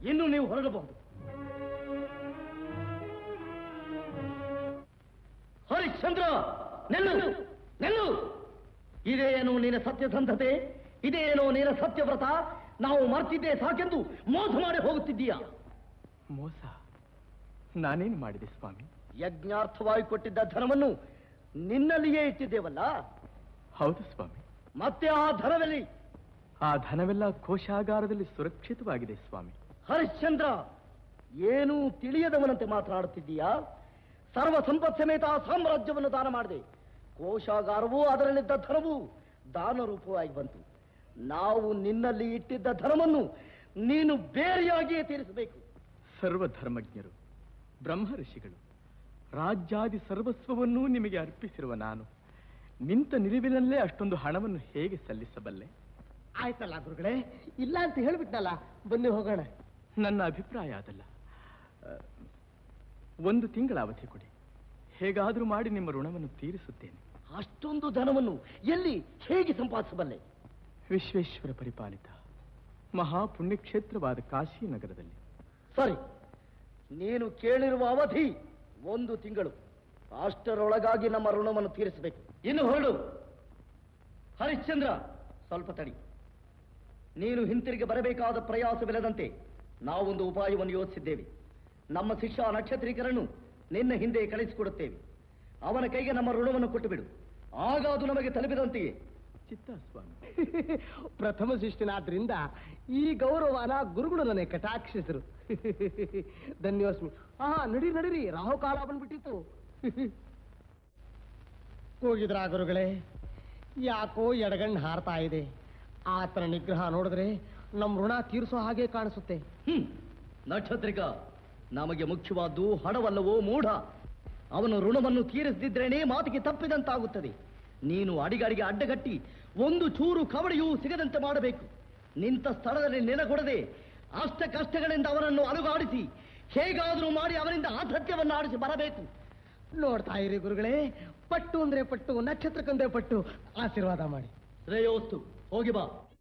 ಇನ್ನು ನೀವು ಹೊರಡಬಹುದು ಹರಿಶ್ಚಂದ್ರ ನೆಲ್ಲು ನೆಲ್ಲು ಇದೇನು ನಿನ್ನ ಸತ್ಯಸಂಧತೆ ಇದೇನೋ ನಿನ್ನ ಸತ್ಯವ್ರತ ನಾವು ಮರ್ತಿದ್ದೆ ಸಾಕೆಂದು ಮೋಸ ಮಾಡಿ ಹೋಗುತ್ತಿದ್ದೀಯಾ ಮೋಸ ನಾನೇನು ಮಾಡಿದೆ ಸ್ವಾಮಿ ಯಜ್ಞಾರ್ಥವಾಗಿ ಕೊಟ್ಟಿದ್ದ ಧನವನ್ನು ನಿನ್ನಲ್ಲಿಯೇ ಇಟ್ಟಿದ್ದೇವಲ್ಲ ಹೌದು ಸ್ವಾಮಿ ಮತ್ತೆ ಆ ಧನವೆಲ್ಲಿ ಆ ಧನವೆಲ್ಲ ಕೋಶಾಗಾರದಲ್ಲಿ ಸುರಕ್ಷಿತವಾಗಿದೆ ಸ್ವಾಮಿ ಹರಿಶ್ಚಂದ್ರ ಏನೂ ತಿಳಿಯದವನಂತೆ ಮಾತನಾಡುತ್ತಿದ್ದೀಯಾ ಸರ್ವ ಸಂಪತ್ ಸಮೇತ ಆ ಸಾಮ್ರಾಜ್ಯವನ್ನು ದಾನ ಮಾಡಿದೆ ಕೋಶಾಗಾರವೂ ಅದರಲ್ಲಿದ್ದ ಧನವು ದಾನ ರೂಪವಾಗಿ ಬಂತು ನಾವು ನಿನ್ನಲ್ಲಿ ಇಟ್ಟಿದ್ದ ಧನವನ್ನು ನೀನು ಬೇರೆಯಾಗಿಯೇ ತೀರಿಸಬೇಕು ಸರ್ವಧರ್ಮಜ್ಞರು ಬ್ರಹ್ಮ ಋಷಿಗಳು ರಾಜ್ಯಾದಿ ಸರ್ವಸ್ವವನ್ನೂ ನಿಮಗೆ ಅರ್ಪಿಸಿರುವ ನಾನು ನಿಂತ ನಿಲುವಿನಲ್ಲೇ ಅಷ್ಟೊಂದು ಹಣವನ್ನು ಹೇಗೆ ಸಲ್ಲಿಸಬಲ್ಲೆ ಆಯ್ತಲ್ಲ ಗುರುಗಳೇ ಇಲ್ಲ ಅಂತ ಹೇಳ್ಬಿಟ್ನಲ್ಲ ಬನ್ನಿ ಹೋಗೋಣ ನನ್ನ ಅಭಿಪ್ರಾಯ ಅದಲ್ಲ ಆ, ಒಂದು ತಿಂಗಳ ಅವಧಿ ಕೊಡಿ ಹೇಗಾದರೂ ಮಾಡಿ ನಿಮ್ಮ ಋಣವನ್ನು ತೀರಿಸುತ್ತೇನೆ ಅಷ್ಟೊಂದು ಧನವನ್ನು ಎಲ್ಲಿ ಹೇಗೆ ಸಂಪಾದಿಸಬಲ್ಲೆ ವಿಶ್ವೇಶ್ವರ ಪರಿಪಾಲಿತ ಮಹಾಪುಣ್ಯಕ್ಷೇತ್ರವಾದ ಕಾಶಿ ನಗರದಲ್ಲಿ ಸರಿ ನೀನು ಕೇಳಿರುವ ಅವಧಿ ಒಂದು ತಿಂಗಳು ಅಷ್ಟರೊಳಗಾಗಿ ನಮ್ಮ ಋಣವನ್ನು ತೀರಿಸಬೇಕು ಇನ್ನು ಹೊರಡು ಹರಿಶ್ಚಂದ್ರ ಸ್ವಲ್ಪ ತಡಿ ನೀನು ಹಿಂತಿರುಗಿ ಬರಬೇಕಾದ ಪ್ರಯಾಸವಿಲ್ಲದಂತೆ ನಾವೊಂದು ಉಪಾಯವನ್ನು ಯೋಚಿಸಿದ್ದೇವೆ ನಮ್ಮ ಶಿಷ್ಯ ನಕ್ಷತ್ರೀಕರನ್ನು ನಿನ್ನ ಹಿಂದೆ ಕಳಿಸಿಕೊಡುತ್ತೇವೆ ಅವನ ಕೈಗೆ ನಮ್ಮ ಋಣವನ್ನು ಕೊಟ್ಟು ಬಿಡು ಆಗ ಅದು ನಮಗೆ ತಲುಪಿದಂತೆಯೇ ಚಿತ್ತ ಸ್ವಾಮಿ ಪ್ರಥಮ ಶಿಷ್ಯನಾದ್ರಿಂದ ಈ ಗೌರವನ ಗುರುಗಳು ನನಗೆ ಕಟಾಕ್ಷಿಸರು ಧನ್ಯೋಸ್ಮಿ ಹಾ ನಡಿ ನಡಿರಿ ರಾಹುಕಾಲ ಬಂದ್ಬಿಟ್ಟಿತ್ತು ಹೋಗಿದ್ರ ಗುರುಗಳೇ ಯಾಕೋ ಎಡಗಣ್ಣು ಹಾರ್ತಾ ಇದೆ ಆತನ ನಿಗ್ರಹ ನೋಡಿದ್ರೆ ನಮ್ಮ ಋಣ ತೀರಿಸೋ ಹಾಗೆ ಕಾಣಿಸುತ್ತೆ ಹ್ಮ್ ನಕ್ಷತ್ರಿಕ ನಮಗೆ ಮುಖ್ಯವಾದ್ದು ಹಣವಲ್ಲವೋ ಮೂಢ ಅವನು ಋಣವನ್ನು ತೀರಿಸದಿದ್ರೇನೆ ಮಾತಿಗೆ ತಪ್ಪಿದಂತಾಗುತ್ತದೆ ನೀನು ಅಡಿಗಡಿಗೆ ಅಡ್ಡಗಟ್ಟಿ ಒಂದು ಚೂರು ಕವಡೆಯೂ ಸಿಗದಂತೆ ಮಾಡಬೇಕು ನಿಂತ ಸ್ಥಳದಲ್ಲಿ ನೆನಗೊಡದೆ ಅಷ್ಟ ಕಷ್ಟಗಳಿಂದ ಅವನನ್ನು ಅಲುಗಾಡಿಸಿ ಹೇಗಾದರೂ ಮಾಡಿ ಅವನಿಂದ ಆಸತ್ಯವನ್ನು ಆಡಿಸಿ ಬರಬೇಕು ನೋಡ್ತಾ ಇರಿ ಗುರುಗಳೇ ಪಟ್ಟು ಅಂದ್ರೆ ಪಟ್ಟು ನಕ್ಷತ್ರಕ್ಕಂದ್ರೆ ಪಟ್ಟು ಆಶೀರ್ವಾದ ಮಾಡಿ ಶ್ರೇಯೋಸ್ತು ಹೋಗಿ ಬಾ